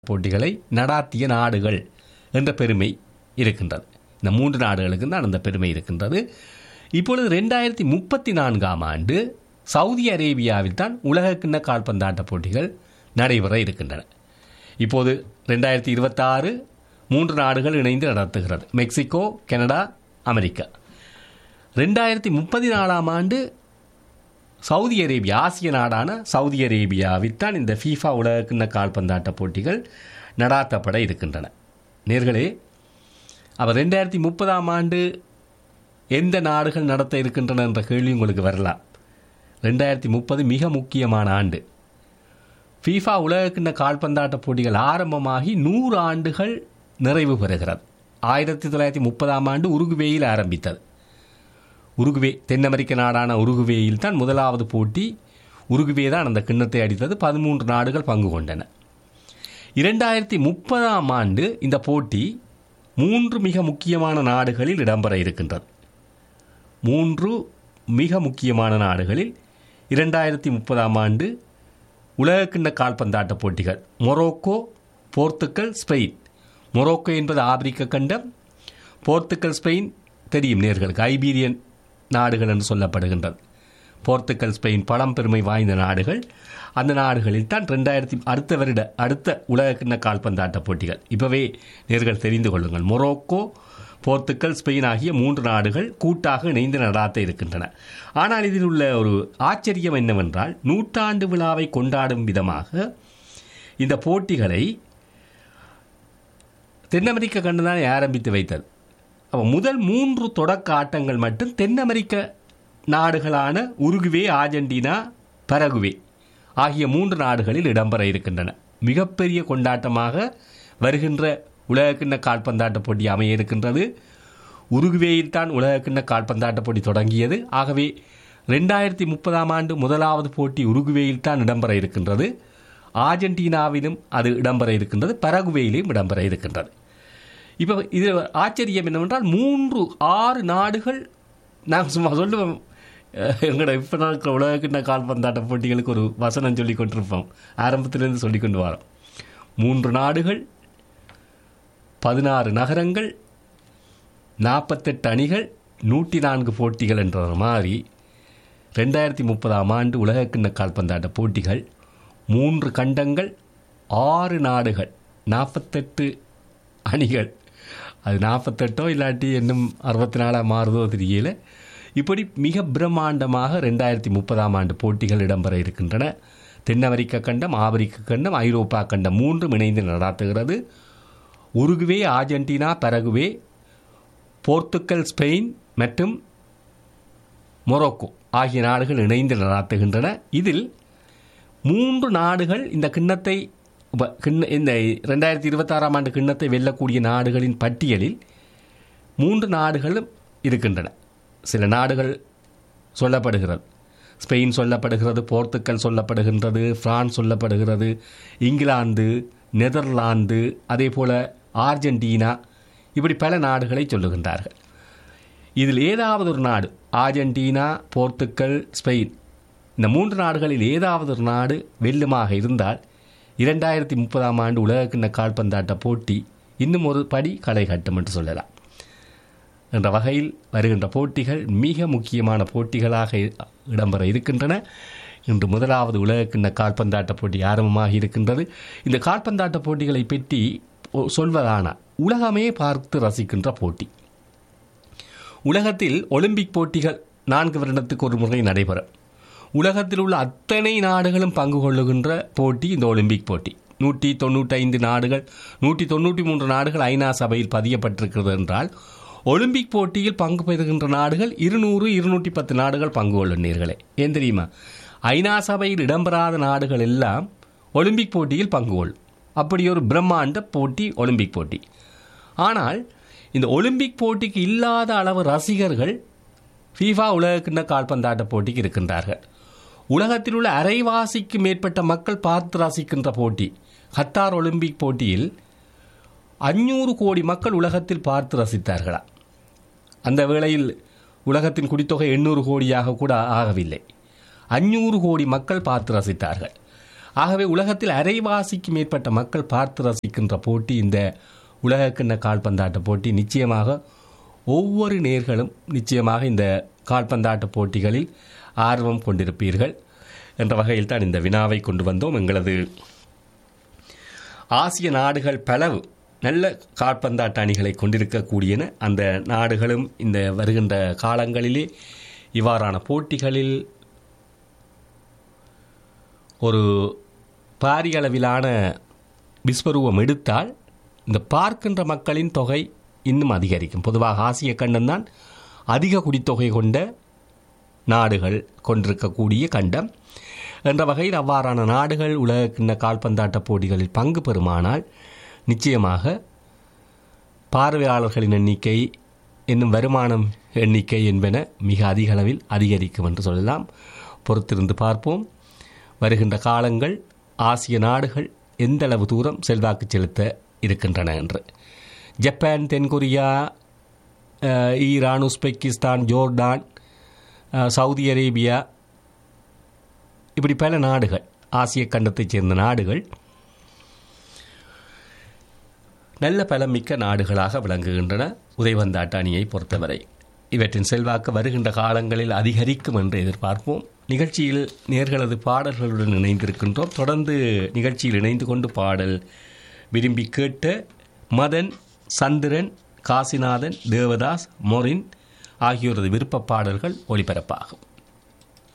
போட்டிகளை நடாத்திய நாடுகள் என்ற பெருமை இருக்கின்றது இந்த மூன்று நாடுகளுக்கு தான் அந்த பெருமை இருக்கின்றது இப்பொழுது ரெண்டாயிரத்தி முப்பத்தி நான்காம் ஆண்டு சவுதி அரேபியாவில் தான் உலகக்கிண்ண கால்பந்தாட்ட போட்டிகள் நடைபெற இருக்கின்றன இப்போது ரெண்டாயிரத்தி இருபத்தாறு மூன்று நாடுகள் இணைந்து நடத்துகிறது மெக்சிகோ கனடா அமெரிக்கா ரெண்டாயிரத்தி முப்பத்தி நாலாம் ஆண்டு சவுதி அரேபியா ஆசிய நாடான சவுதி அரேபியாவில் தான் இந்த ஃபீஃபா உலகக்கிண்ண கால்பந்தாட்ட போட்டிகள் நடாத்தப்பட இருக்கின்றன நேர்களே அப்போ ரெண்டாயிரத்தி முப்பதாம் ஆண்டு எந்த நாடுகள் நடத்த இருக்கின்றன என்ற கேள்வி உங்களுக்கு வரலாம் ரெண்டாயிரத்தி முப்பது மிக முக்கியமான ஆண்டு ஃபீஃபா உலகக்கிண்ண கால்பந்தாட்ட போட்டிகள் ஆரம்பமாகி நூறு ஆண்டுகள் நிறைவு பெறுகிறது ஆயிரத்தி தொள்ளாயிரத்தி முப்பதாம் ஆண்டு உருகுவேயில் ஆரம்பித்தது உருகுவே தென் அமெரிக்க நாடான உருகுவேயில் தான் முதலாவது போட்டி உருகுவே தான் அந்த கிண்ணத்தை அடித்தது பதிமூன்று நாடுகள் பங்கு கொண்டன இரண்டாயிரத்தி முப்பதாம் ஆண்டு இந்த போட்டி மூன்று மிக முக்கியமான நாடுகளில் இடம்பெற இருக்கின்றது மூன்று மிக முக்கியமான நாடுகளில் இரண்டாயிரத்தி முப்பதாம் ஆண்டு உலகக்கிண்ண கால்பந்தாட்ட போட்டிகள் மொரோக்கோ போர்த்துக்கல் ஸ்பெயின் மொரோக்கோ என்பது ஆப்பிரிக்க கண்டம் போர்த்துக்கல் ஸ்பெயின் தெரியும் நேர்களுக்கு ஐபீரியன் நாடுகள் என்று சொல்லப்படுகின்றது போர்த்துக்கல் ஸ்பெயின் பழம்பெருமை வாய்ந்த நாடுகள் அந்த நாடுகளில் தான் ரெண்டாயிரத்தி அடுத்த வருட அடுத்த உலகக்கிண்ண கால்பந்தாட்ட போட்டிகள் இப்போவே நேர்கள் தெரிந்து கொள்ளுங்கள் மொரோக்கோ போர்த்துக்கல் ஸ்பெயின் ஆகிய மூன்று நாடுகள் கூட்டாக இணைந்து நடாத்த இருக்கின்றன ஆனால் இதில் உள்ள ஒரு ஆச்சரியம் என்னவென்றால் நூற்றாண்டு விழாவை கொண்டாடும் விதமாக இந்த போட்டிகளை தென் அமெரிக்க கண்டு தான் ஆரம்பித்து வைத்தது அப்போ முதல் மூன்று தொடக்க ஆட்டங்கள் மட்டும் தென் அமெரிக்க நாடுகளான உருகுவே ஆர்ஜென்டினா பரகுவே ஆகிய மூன்று நாடுகளில் இடம்பெற இருக்கின்றன மிகப்பெரிய கொண்டாட்டமாக வருகின்ற உலகக்கிண்ண கால்பந்தாட்ட போட்டி அமைய இருக்கின்றது உருகுவேயில் தான் உலகக்கிண்ண கால்பந்தாட்ட போட்டி தொடங்கியது ஆகவே ரெண்டாயிரத்தி முப்பதாம் ஆண்டு முதலாவது போட்டி உருகுவேயில் தான் இடம்பெற இருக்கின்றது ஆர்ஜென்டினாவிலும் அது இடம்பெற இருக்கின்றது பரகுவேயிலும் இடம்பெற இருக்கின்றது இப்போ இது ஆச்சரியம் என்னவென்றால் மூன்று ஆறு நாடுகள் நாங்கள் சும்மா சொல்லுவோம் எங்களோட இப்போ நாட்கள் உலகக்கிண்ண கால்பந்தாட்ட போட்டிகளுக்கு ஒரு வசனம் சொல்லி கொண்டிருப்போம் ஆரம்பத்திலிருந்து சொல்லி கொண்டு வரோம் மூன்று நாடுகள் பதினாறு நகரங்கள் நாற்பத்தெட்டு அணிகள் நூற்றி நான்கு போட்டிகள் என்ற மாதிரி ரெண்டாயிரத்தி முப்பதாம் ஆண்டு உலகக்கிண்ண கால்பந்தாட்ட போட்டிகள் மூன்று கண்டங்கள் ஆறு நாடுகள் நாற்பத்தெட்டு அணிகள் அது நாற்பத்தெட்டோ இல்லாட்டி இன்னும் அறுபத்தி நாலாக மாறுதோ தெரியல இப்படி மிக பிரம்மாண்டமாக ரெண்டாயிரத்தி முப்பதாம் ஆண்டு போட்டிகள் இடம்பெற இருக்கின்றன தென் அமெரிக்க கண்டம் ஆப்பிரிக்க கண்டம் ஐரோப்பா கண்டம் மூன்றும் இணைந்து நடாத்துகிறது Uruguay Argentina Paraguay Portugal Spain மற்றும் மொரோக்கோ ஆகிய நாடுகள் இணைந்து நடாத்துகின்றன இதில் மூன்று நாடுகள் இந்த கிண்ணத்தை கிண்ண இந்த ரெண்டாயிரத்தி இருபத்தாறாம் ஆண்டு கிண்ணத்தை வெல்லக்கூடிய நாடுகளின் பட்டியலில் மூன்று நாடுகளும் இருக்கின்றன சில நாடுகள் சொல்லப்படுகிறது ஸ்பெயின் சொல்லப்படுகிறது போர்த்துக்கல் சொல்லப்படுகின்றது பிரான்ஸ் சொல்லப்படுகிறது இங்கிலாந்து நெதர்லாந்து அதே போல் ஆர்ஜென்டினா இப்படி பல நாடுகளை சொல்லுகின்றார்கள் இதில் ஏதாவது ஒரு நாடு ஆர்ஜென்டினா போர்த்துக்கல் ஸ்பெயின் இந்த மூன்று நாடுகளில் ஏதாவது ஒரு நாடு வெல்லுமாக இருந்தால் இரண்டாயிரத்தி முப்பதாம் ஆண்டு உலகக்கிண்ண கால்பந்தாட்ட போட்டி இன்னும் ஒரு படி களை கட்டும் என்று சொல்லலாம் என்ற வகையில் வருகின்ற போட்டிகள் மிக முக்கியமான போட்டிகளாக இடம்பெற இருக்கின்றன இன்று முதலாவது உலகக்கிண்ண கால்பந்தாட்ட போட்டி ஆரம்பமாக இருக்கின்றது இந்த கால்பந்தாட்ட போட்டிகளை பற்றி சொல்வதான உலகமே பார்த்து ரசிக்கின்ற போட்டி உலகத்தில் ஒலிம்பிக் போட்டிகள் நான்கு வருடத்துக்கு ஒரு முறை நடைபெறும் உலகத்தில் உள்ள அத்தனை நாடுகளும் பங்கு கொள்ளுகின்ற போட்டி இந்த ஒலிம்பிக் போட்டி நூற்றி தொண்ணூற்றி நாடுகள் நூற்றி தொண்ணூற்றி மூன்று நாடுகள் ஐநா சபையில் பதியப்பட்டிருக்கிறது என்றால் ஒலிம்பிக் போட்டியில் பங்கு பெறுகின்ற நாடுகள் இருநூறு இருநூற்றி பத்து நாடுகள் பங்கு கொள்ளும் நீர்களே ஏன் தெரியுமா ஐநா சபையில் இடம்பெறாத நாடுகள் எல்லாம் ஒலிம்பிக் போட்டியில் பங்கு கொள்ளும் அப்படி ஒரு பிரம்மாண்ட போட்டி ஒலிம்பிக் போட்டி ஆனால் இந்த ஒலிம்பிக் போட்டிக்கு இல்லாத அளவு ரசிகர்கள் ஃபீஃபா உலகக்கிண்ண கால்பந்தாட்ட போட்டிக்கு இருக்கின்றார்கள் உலகத்தில் உள்ள அரைவாசிக்கு மேற்பட்ட மக்கள் பார்த்து ரசிக்கின்ற போட்டி கத்தார் ஒலிம்பிக் போட்டியில் அஞ்சூறு கோடி மக்கள் உலகத்தில் பார்த்து ரசித்தார்களா அந்த வேளையில் உலகத்தின் குடித்தொகை எண்ணூறு கோடியாக கூட ஆகவில்லை அஞ்சூறு கோடி மக்கள் பார்த்து ரசித்தார்கள் ஆகவே உலகத்தில் அரைவாசிக்கு மேற்பட்ட மக்கள் பார்த்து ரசிக்கின்ற போட்டி இந்த உலகக்கிண்ண கால்பந்தாட்ட போட்டி நிச்சயமாக ஒவ்வொரு நேர்களும் நிச்சயமாக இந்த கால்பந்தாட்ட போட்டிகளில் ஆர்வம் கொண்டிருப்பீர்கள் என்ற வகையில் தான் இந்த வினாவை கொண்டு வந்தோம் எங்களது ஆசிய நாடுகள் பலவு நல்ல கால்பந்தாட்ட அணிகளை கொண்டிருக்கக்கூடியன அந்த நாடுகளும் இந்த வருகின்ற காலங்களிலே இவ்வாறான போட்டிகளில் ஒரு பாரிய அளவிலான விஸ்வரூபம் எடுத்தால் இந்த பார்க்கின்ற மக்களின் தொகை இன்னும் அதிகரிக்கும் பொதுவாக ஆசிய கண்டம்தான் அதிக குடித்தொகை கொண்ட நாடுகள் கொண்டிருக்கக்கூடிய கண்டம் என்ற வகையில் அவ்வாறான நாடுகள் உலக கிண்ண கால்பந்தாட்ட போட்டிகளில் பங்கு பெறுமானால் நிச்சயமாக பார்வையாளர்களின் எண்ணிக்கை இன்னும் வருமானம் எண்ணிக்கை என்பன மிக அதிக அளவில் அதிகரிக்கும் என்று சொல்லலாம் பொறுத்திருந்து பார்ப்போம் வருகின்ற காலங்கள் ஆசிய நாடுகள் எந்த அளவு தூரம் செல்வாக்கு செலுத்த இருக்கின்றன என்று ஜப்பான் தென்கொரியா அஹ், ஈரான் உஸ்பெகிஸ்தான் ஜோர்டான் அஹ், சவுதி அரேபியா இப்படி பல நாடுகள் ஆசிய கண்டத்தைச் சேர்ந்த நாடுகள் நல்ல பலமிக்க நாடுகளாக விளங்குகின்றன உதைவந்தாட்ட அணியை பொறுத்தவரை இவற்றின் செல்வாக்கு வருகின்ற காலங்களில் அதிகரிக்கும் என்று எதிர்பார்ப்போம் நிகழ்ச்சியில் நேர்களது பாடல்களுடன் இணைந்திருக்கின்றோம் தொடர்ந்து நிகழ்ச்சியில் இணைந்து கொண்டு பாடல் விரும்பி கேட்ட மதன் சந்திரன் காசிநாதன் தேவதாஸ் மொரின் ஆகியோரது விருப்ப பாடல்கள் ஒளிபரப்பாகும்